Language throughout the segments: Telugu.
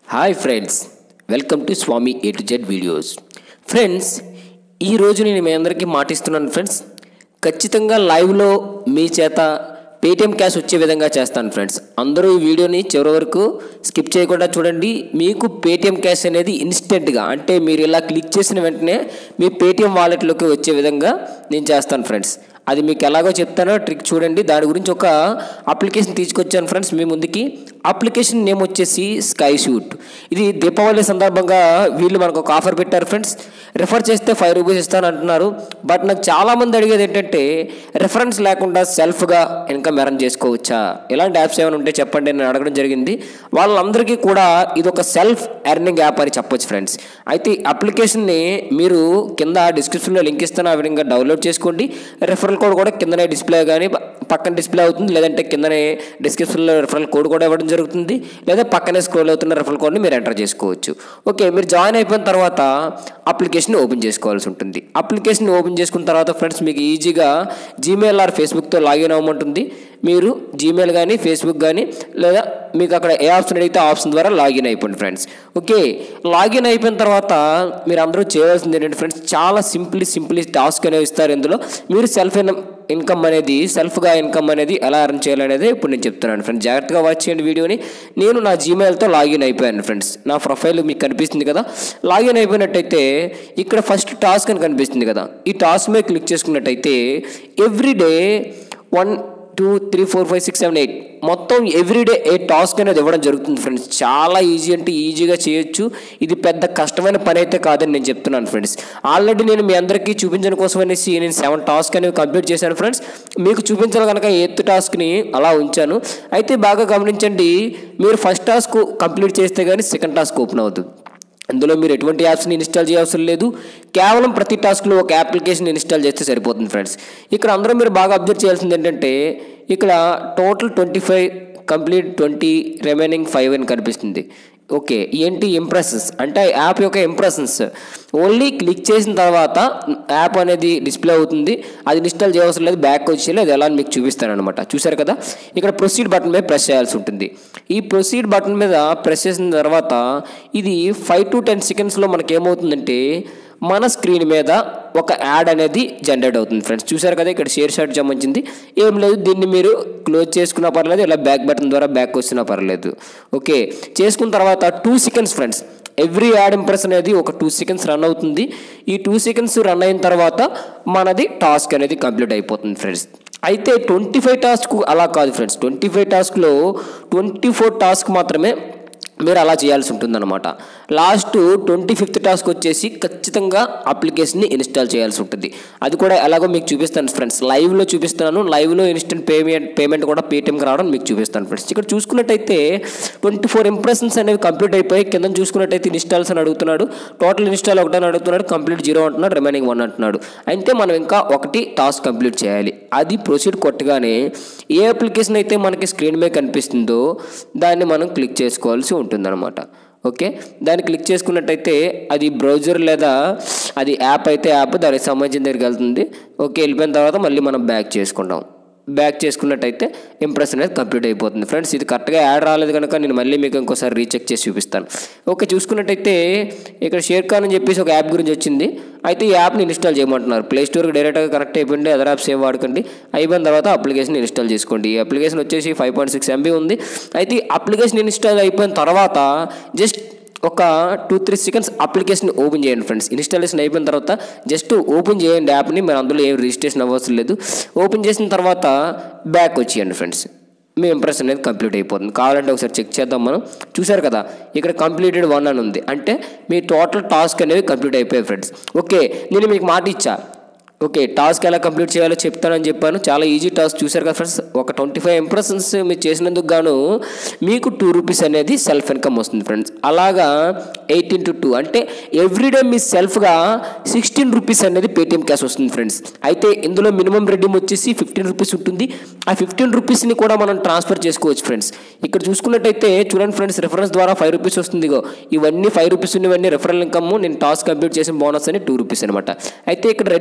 hi friends welcome to Swami A to Z videos friends ఈరోజు నేను మీ అందరికీ మాటిస్తున్నాను ఫ్రెండ్స్ ఖచ్చితంగా లైవ్లో మీ చేత పేటిఎం క్యాష్ వచ్చే విధంగా చేస్తాను ఫ్రెండ్స్ అందరూ ఈ వీడియోని చివరి వరకు స్కిప్ చేయకుండా చూడండి మీకు పేటిఎం క్యాష్ అనేది ఇన్స్టెంట్గా అంటే మీరు ఇలా క్లిక్ చేసిన వెంటనే మీ పేటిఎం వాలెట్లోకి వచ్చే విధంగా నేను చేస్తాను ఫ్రెండ్స్ అది మీకు ఎలాగో చెప్తానో ట్రిక్ చూడండి దాని గురించి ఒక అప్లికేషన్ తీసుకొచ్చాను ఫ్రెండ్స్ మీ ముందుకి అప్లికేషన్ నేమ్ వచ్చేసి స్కై షూట్ ఇది దీపావళి సందర్భంగా వీళ్ళు మనకు ఒక ఆఫర్ పెట్టారు ఫ్రెండ్స్ రిఫర్ చేస్తే ఫైవ్ రూపీస్ ఇస్తాను అంటున్నారు బట్ నాకు చాలామంది అడిగేది ఏంటంటే రెఫరెన్స్ లేకుండా సెల్ఫ్గా ఇన్కమ్ ఎర్న్ చేసుకోవచ్చా ఇలాంటి యాప్స్ ఏమైనా ఉంటే చెప్పండి నేను అడగడం జరిగింది వాళ్ళందరికీ కూడా ఇది ఒక సెల్ఫ్ ఎర్నింగ్ యాప్ అని చెప్పొచ్చు ఫ్రెండ్స్ అయితే ఈ అప్లికేషన్ని మీరు కింద డిస్క్రిప్షన్లో లింక్ ఇస్తాను ఆ విధంగా డౌన్లోడ్ చేసుకోండి రెఫరల్ కోడ్ కూడా కిందనే డిస్ప్లే కానీ పక్కన డిస్ప్లే అవుతుంది లేదంటే కిందనే డిస్క్రిప్షన్లో రెఫరల్ కోడ్ కూడా ఇవ్వడం జరుగుతుంది లేదా పక్కనే స్క్రోల్ అవుతున్న రెఫరల్ కోడ్ని మీరు ఎంటర్ చేసుకోవచ్చు ఓకే మీరు జాయిన్ అయిపోయిన తర్వాత అప్లికేషన్ ఓపెన్ చేసుకోవాల్సి ఉంటుంది అప్లికేషన్ ఓపెన్ చేసుకున్న తర్వాత ఫ్రెండ్స్ మీకు ఈజీగా జీమెయిల్ ఆర్ ఫేస్బుక్తో లాగిన్ అవ్వమంటుంది మీరు జీమెయిల్ కానీ ఫేస్బుక్ కానీ లేదా మీకు అక్కడ ఏ ఆప్షన్ అడిగితే ఆ ఆప్షన్ ద్వారా లాగిన్ అయిపోండి ఫ్రెండ్స్ ఓకే లాగిన్ అయిపోయిన తర్వాత మీరు అందరూ చేయవలసింది ఏంటంటే ఫ్రెండ్స్ చాలా సింప్లీ సింప్లీ టాస్క్ అనేవి ఇస్తారు ఇందులో మీరు సెల్ఫ్ ఇన్కమ్ అనేది సెల్ఫ్గా ఇన్కమ్ అనేది ఎలా అర్న్ చేయాలనేది ఇప్పుడు నేను చెప్తున్నాను ఫ్రెండ్స్ జాగ్రత్తగా వాచ్ చేయండి వీడియోని నేను నా జీమెయిల్తో లాగిన్ అయిపోయాను ఫ్రెండ్స్ నా ప్రొఫైల్ మీకు కనిపిస్తుంది కదా లాగిన్ అయిపోయినట్టయితే ఇక్కడ ఫస్ట్ టాస్క్ అని కనిపిస్తుంది కదా ఈ టాస్క్ మీద క్లిక్ చేసుకున్నట్టయితే everyday one two three four five six seven eight మొత్తం ఎవ్రీడే ఏ టాస్క్ అనేది ఇవ్వడం జరుగుతుంది ఫ్రెండ్స్ చాలా ఈజీ అంటే ఈజీగా చేయొచ్చు ఇది పెద్ద కష్టమైన పని అయితే కాదని నేను చెప్తున్నాను ఫ్రెండ్స్ ఆల్రెడీ నేను మీ అందరికీ చూపించడం కోసం అనేసి నేను సెవెన్ టాస్క్ అనేవి కంప్లీట్ చేశాను ఫ్రెండ్స్ మీకు చూపించాలి కనుక ఎయిత్ టాస్క్ని అలా ఉంచాను అయితే బాగా గమనించండి మీరు ఫస్ట్ టాస్క్ కంప్లీట్ చేస్తే కానీ సెకండ్ టాస్క్ ఓపెన్ అవుతుంది అందులో మీరు ఎటువంటి యాప్స్ని ఇన్స్టాల్ చేయవసరం లేదు కేవలం ప్రతి టాస్క్లో ఒక అప్లికేషన్ ఇన్స్టాల్ చేస్తే సరిపోతుంది ఫ్రెండ్స్ ఇక్కడ అందరూ మీరు బాగా అబ్జర్వ్ చేయాల్సింది ఏంటంటే ఇక్కడ total twenty five complete twenty remaining five అని కనిపిస్తుంది ఓకే ఏంటి ఇంప్రెషన్స్ అంటే యాప్ యొక్క ఇంప్రెషన్స్ ఓన్లీ క్లిక్ చేసిన తర్వాత యాప్ అనేది డిస్ప్లే అవుతుంది అది ఇన్స్టాల్ చేయవసరం లేదు బ్యాక్ వచ్చి అది ఎలా అని మీకు చూపిస్తాను అనమాట చూసారు కదా ఇక్కడ ప్రొసీడ్ బటన్ మీద ప్రెస్ చేయాల్సి ఉంటుంది ఈ ప్రొసీడ్ బటన్ మీద ప్రెస్ చేసిన తర్వాత ఇది ఫైవ్ టు టెన్ సెకండ్స్లో మనకి ఏమవుతుందంటే మన స్క్రీన్ మీద ఒక యాడ్ అనేది జనరేట్ అవుతుంది ఫ్రెండ్స్ చూసారు కదా ఇక్కడ షేర్ షాట్ సంబంధించింది ఏం లేదు దీన్ని మీరు క్లోజ్ చేసుకున్నా పర్లేదు ఇలా బ్యాక్ బటన్ ద్వారా బ్యాక్ వచ్చినా పర్లేదు ఓకే చేసుకున్న తర్వాత two seconds friends every ad impress అనేది ఒక టూ సెకండ్స్ రన్ అవుతుంది ఈ టూ సెకండ్స్ రన్ అయిన తర్వాత మనది టాస్క్ అనేది కంప్లీట్ అయిపోతుంది ఫ్రెండ్స్ అయితే ట్వంటీ ఫైవ్ టాస్క్ అలా కాదు ఫ్రెండ్స్ ట్వంటీ ఫైవ్ టాస్క్లో ట్వంటీ ఫోర్ టాస్క్ మాత్రమే మీరు అలా చేయాల్సి ఉంటుందన్నమాట లాస్ట్ ట్వంటీ ఫిఫ్త్ టాస్క్ వచ్చేసి ఖచ్చితంగా అప్లికేషన్ని ఇన్స్టాల్ చేయాల్సి ఉంటుంది అది కూడా ఎలాగో మీకు చూపిస్తాను ఫ్రెండ్స్ లైవ్లో చూపిస్తాను లైవ్లో ఇన్స్టెంట్ పేమెంట్ పేమెంట్ కూడా పేటిఎంకి రావడం మీకు చూపిస్తాను ఫ్రెండ్స్ ఇక్కడ చూసుకున్నట్టయితే ట్వంటీ ఫోర్ ఇంప్రెషన్స్ అనేవి కంప్లీట్ అయిపోయి కింద చూసుకున్నట్టయితే ఇన్స్టాల్స్ అని అడుగుతున్నాడు టోటల్ ఇన్స్టాల్ ఒకటని అడుగుతున్నాడు కంప్లీట్ జీరో అంటున్నాడు రిమైనింగ్ వన్ అంటున్నాడు అయితే మనం ఇంకా ఒకటి టాస్క్ కంప్లీట్ చేయాలి అది ప్రొసీడ్ కొట్టగానే ఏ అప్లికేషన్ అయితే మనకి స్క్రీన్ మీద కనిపిస్తుందో దాన్ని మనం క్లిక్ చేసుకోవాల్సి ఉంటుందన్నమాట ఓకే దాన్ని క్లిక్ చేసుకున్నట్టయితే అది బ్రౌజర్ లేదా అది యాప్ అయితే యాప్ దానికి సంబంధించిన దగ్గరికి వెళ్తుంది ఓకే వెళ్ళిపోయిన తర్వాత మళ్ళీ మనం బ్యాక్ చేసుకుంటాం బ్యాక్ చేసుకున్నట్టయితే ఇంప్రెస్ అనేది కంప్లీట్ అయిపోతుంది ఫ్రెండ్స్ ఇది కరెక్ట్గా యాడ్ రాలేదు కనుక నేను మళ్ళీ మీకు ఇంకోసారి రీచెక్ చేసి చూపిస్తాను ఓకే చూసుకున్నట్టయితే ఇక్కడ షేర్ ఖాన్ అని చెప్పేసి ఒక యాప్ గురించి వచ్చింది అయితే ఈ యాప్ని ఇన్స్టాల్ చేయమంటున్నారు ప్లే స్టోర్కి డైరెక్ట్గా కనెక్ట్ అయిపోయింది అదర్ యాప్స్ ఏం వాడకండి అయిపోయిన తర్వాత అప్లికేషన్ ఇన్స్టాల్ చేసుకోండి ఈ అప్లికేషన్ వచ్చేసి ఫైవ్ పాయింట్ సిక్స్ ఎంబీ ఉంది అయితే ఈ అప్లికేషన్ ఇన్స్టాల్ అయిపోయిన తర్వాత జస్ట్ ఒక two three seconds application open చేయండి ఫ్రెండ్స్ ఇన్స్టాలేషన్ అయిపోయిన తర్వాత జస్ట్ ఓపెన్ చేయండి యాప్ని మీరు అందులో ఏం రిజిస్ట్రేషన్ అవ్వవసరం లేదు ఓపెన్ చేసిన తర్వాత బ్యాక్ వచ్చేయండి ఫ్రెండ్స్ మీ ఇంప్రెస్ అనేది కంప్లీట్ అయిపోతుంది కావాలంటే ఒకసారి చెక్ చేద్దాం మనం చూసారు కదా ఇక్కడ కంప్లీటెడ్ వన్ అని ఉంది అంటే మీ టోటల్ టాస్క్ అనేవి కంప్లీట్ అయిపోయాయి ఫ్రెండ్స్ ఓకే నేను మీకు మాట ఇచ్చా ఓకే టాస్క్ ఎలా కంప్లీట్ చేయాలో చెప్తానని చెప్పాను చాలా ఈజీ టాస్క్ చూసారు కదా ఫ్రెండ్స్ ఒక ట్వంటీ ఫైవ్ ఇంప్రెషన్స్ మీరు చేసినందుకు గాను మీకు టూ రూపీస్ అనేది సెల్ఫ్ ఇన్కమ్ వస్తుంది ఫ్రెండ్స్ అలాగా ఎయిటీన్ టు టూ అంటే ఎవ్రీడే మీ సెల్ఫ్గా సిక్స్టీన్ రూపీస్ అనేది పేటిఎం క్యాష్ వస్తుంది ఫ్రెండ్స్ అయితే ఇందులో మినిమం రెడీమ్ వచ్చేసి ఫిఫ్టీన్ రూపీస్ ఉంటుంది ఆ ఫిఫ్టీన్ రూపీస్ని కూడా మనం ట్రాన్స్ఫర్ చేసుకోవచ్చు ఫ్రెండ్స్ ఇక్కడ చూసుకున్నట్టయితే చూడండి ఫ్రెండ్స్ రిఫరెన్స్ ద్వారా ఫైవ్ రూపీస్ వస్తుంది ఇగో ఇవన్నీ ఫైవ్ రూపీస్ ఉన్నవన్నీ రెఫరల్ ఇన్కమ్ నేను టాస్క్ కంప్లీట్ చేసిన బోనస్ అని టూ రూపీస్ అనమాట అయితే ఇక్కడ రెడీమ్ బటన్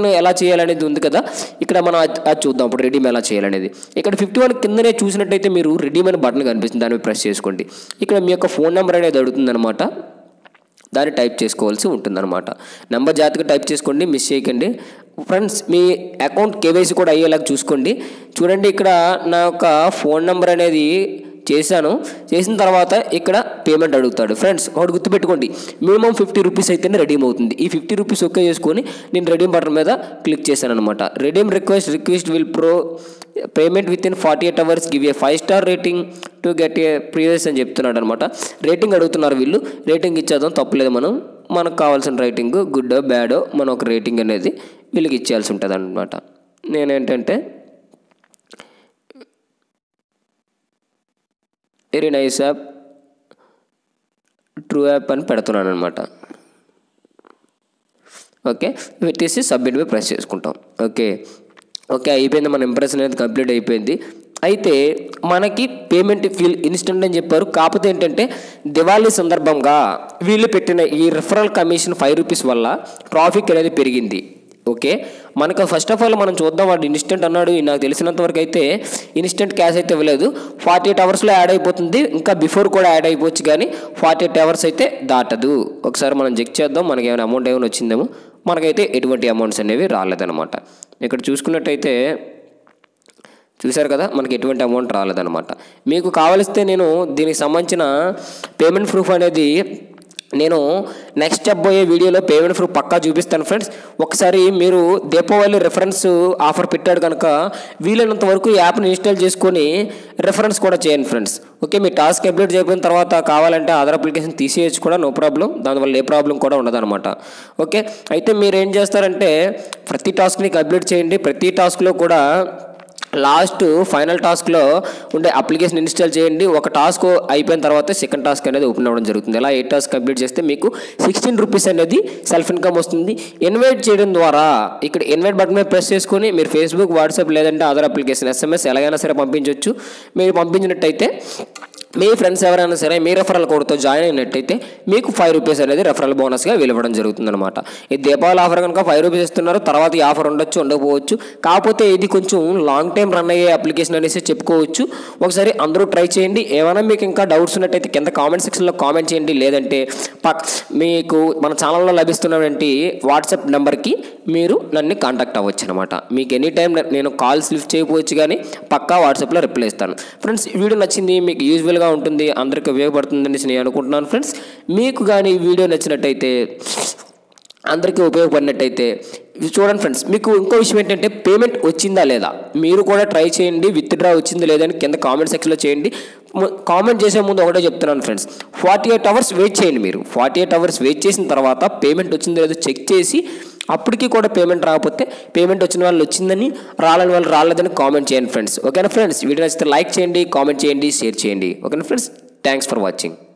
వన్ ఎలా చేయాలనేది ఉంది కదా ఇక్కడ మనం అది అది చూద్దాం ఇప్పుడు రెడీమ్ ఎలా చేయాలనేది ఇక్కడ ఫిఫ్టీ వన్ కిందనే చూసినట్టయితే మీరు రెడీమ్ అనే బటన్ కనిపిస్తుంది దాన్ని ప్రెస్ చేసుకోండి ఇక్కడ మీ యొక్క ఫోన్ నెంబర్ అనేది అడుగుతుందన్నమాట దాన్ని టైప్ చేసుకోవాల్సి ఉంటుందన్నమాట నెంబర్ జాగ్రత్తగా టైప్ చేసుకోండి మిస్ చేయకండి ఫ్రెండ్స్ మీ అకౌంట్ కేవైసీ కూడా అయ్యేలాగా చూసుకోండి చూడండి ఇక్కడ నా యొక్క ఫోన్ నెంబర్ అనేది చేశాను చేసిన తర్వాత ఇక్కడ పేమెంట్ అడుగుతాడు ఫ్రెండ్స్ ఒకటి గుర్తుపెట్టుకోండి మినిమం ఫిఫ్టీ రూపీస్ అయితేనే రెడీమ్ అవుతుంది ఈ ఫిఫ్టీ రూపీస్ ఓకే చేసుకొని నేను రెడీమ్ బటన్ మీద క్లిక్ చేశాను అనమాట redeem request request will pro payment within forty eight hours give a five star rating to get a previous అని చెప్తున్నాడు అనమాట రేటింగ్ అడుగుతున్నారు వీళ్ళు రేటింగ్ ఇచ్చేద్దాం తప్పలేదు మనం మనకు కావాల్సిన రేటింగ్ గుడ్ బ్యాడ్ మనం ఒక రేటింగ్ అనేది వీళ్ళకి ఇచ్చేయాల్సి ఉంటుంది అనమాట నేనేంటంటే very nice app true app అని పెడుతున్నాను అనమాట ఓకే పెట్టేసి సబ్మిట్ మీద ప్రెస్ చేసుకుంటాం ఓకే ఓకే అయిపోయింది మన ఇంప్రెషన్ అనేది కంప్లీట్ అయిపోయింది అయితే మనకి పేమెంట్ ఫీల్ ఇన్స్టెంట్ అని చెప్పారు కాకపోతే ఏంటంటే దివాళీ సందర్భంగా వీళ్ళు పెట్టిన ఈ రిఫరల్ కమిషన్ ఫైవ్ రూపీస్ వల్ల ట్రాఫిక్ అనేది పెరిగింది ఓకే మనకు ఫస్ట్ ఆఫ్ ఆల్ మనం చూద్దాం వాడు ఇన్స్టెంట్ అన్నాడు నాకు తెలిసినంత వరకు అయితే ఇన్స్టెంట్ క్యాష్ అయితే ఇవ్వలేదు ఫార్టీ ఎయిట్ అవర్స్లో యాడ్ అయిపోతుంది ఇంకా బిఫోర్ కూడా యాడ్ అయిపోవచ్చు కానీ ఫార్టీ ఎయిట్ అవర్స్ అయితే దాటదు ఒకసారి మనం చెక్ చేద్దాం మనకి ఏమైనా అమౌంట్ ఏమైనా వచ్చిందేమో మనకైతే ఎటువంటి అమౌంట్స్ అనేవి రాలేదన్నమాట ఇక్కడ చూసుకున్నట్టయితే చూశారు కదా మనకి ఎటువంటి అమౌంట్ రాలేదన్నమాట మీకు కావలిస్తే నేను దీనికి సంబంధించిన పేమెంట్ ప్రూఫ్ అనేది నేను నెక్స్ట్ చెప్పబోయే వీడియోలో పేమెంట్ ప్రూఫ్ పక్కా చూపిస్తాను ఫ్రెండ్స్ ఒకసారి మీరు దీపావళి రెఫరెన్స్ ఆఫర్ పెట్టాడు కనుక వీలైనంత వరకు ఈ యాప్ని ఇన్స్టాల్ చేసుకొని రెఫరెన్స్ కూడా చేయండి ఫ్రెండ్స్ ఓకే మీ టాస్క్ కంప్లీట్ చేయకపోయిన తర్వాత కావాలంటే అదర్ అప్లికేషన్ తీసేయచ్చు కూడా నో ప్రాబ్లం దానివల్ల ఏ ప్రాబ్లం కూడా ఉండదన్నమాట ఓకే అయితే మీరు ఏం చేస్తారంటే ప్రతి టాస్క్ని కంప్లీట్ చేయండి ప్రతి టాస్క్లో కూడా లాస్ట్ ఫైనల్ టాస్క్లో ఉండే అప్లికేషన్ ఇన్స్టాల్ చేయండి ఒక టాస్క్ అయిపోయిన తర్వాత సెకండ్ టాస్క్ అనేది ఓపెన్ అవ్వడం జరుగుతుంది ఇలా ఎయిట్ టాస్క్ కంప్లీట్ చేస్తే మీకు సిక్స్టీన్ రూపీస్ అనేది సెల్ఫ్ ఇన్కమ్ వస్తుంది ఇన్వైట్ చేయడం ద్వారా ఇక్కడ ఇన్వైట్ బటన్ మీద ప్రెస్ చేసుకొని మీరు ఫేస్బుక్ వాట్సాప్ లేదంటే అదర్ అప్లికేషన్ ఎస్ఎంఎస్ ఎలాగైనా సరే పంపించవచ్చు మీరు పంపించినట్టయితే మీ ఫ్రెండ్స్ ఎవరైనా సరే మీ రెఫరల్ కోడ్తో జాయిన్ అయినట్టయితే మీకు ఫైవ్ రూపీస్ అనేది రెఫరల్ బోనస్గా వెలువడం జరుగుతుంది అనమాట ఈ దీపావళి ఆఫర్ కనుక ఫైవ్ రూపీస్ ఇస్తున్నారు తర్వాత ఈ ఆఫర్ ఉండొచ్చు ఉండకపోవచ్చు కాకపోతే ఇది కొంచెం లాంగ్ టైం రన్ అయ్యే అప్లికేషన్ అనేసి చెప్పుకోవచ్చు ఒకసారి అందరూ ట్రై చేయండి ఏమైనా మీకు ఇంకా డౌట్స్ ఉన్నట్టయితే కింద కామెంట్ సెక్షన్లో కామెంట్ చేయండి లేదంటే పక్ మీకు మన ఛానల్లో లభిస్తున్నటువంటి వాట్సాప్ నెంబర్కి మీరు నన్ను కాంటాక్ట్ అవ్వచ్చు అనమాట మీకు ఎనీ టైం నేను కాల్స్ లిఫ్ట్ చేయకపోవచ్చు కానీ పక్కా వాట్సాప్లో రిప్లై ఇస్తాను ఫ్రెండ్స్ ఈ వీడియో నచ్చింది మీకు యూజ్ఫుల్గా ఉంటుంది అందరికీ ఉపయోగపడుతుంది అనేసి నేను అనుకుంటున్నాను ఫ్రెండ్స్ మీకు కానీ ఈ వీడియో నచ్చినట్టయితే అందరికీ ఉపయోగపడినట్టయితే ఇది చూడండి ఫ్రెండ్స్ మీకు ఇంకో విషయం ఏంటంటే పేమెంట్ వచ్చిందా లేదా మీరు కూడా ట్రై చేయండి విత్ డ్రా వచ్చింది లేదని కింద కామెంట్ సెక్షన్లో చేయండి కామెంట్ చేసే ముందు ఒకటే చెప్తున్నాను friends forty eight hours wait చేయండి మీరు ఫార్టీ ఎయిట్ అవర్స్ వెయిట్ చేసిన తర్వాత పేమెంట్ వచ్చిందో లేదో చెక్ చేసి అప్పటికి కూడా పేమెంట్ రాకపోతే పేమెంట్ వచ్చిన వాళ్ళు వచ్చిందని రాలని వాళ్ళు రాలేదని కామెంట్ చేయండి ఫ్రెండ్స్ ఓకేనా ఫ్రెండ్స్ వీడియో నచ్చితే లైక్ చేయండి కామెంట్ చేయండి షేర్ చేయండి ఓకేనా ఫ్రెండ్స్ థ్యాంక్స్ ఫర్ వాచింగ్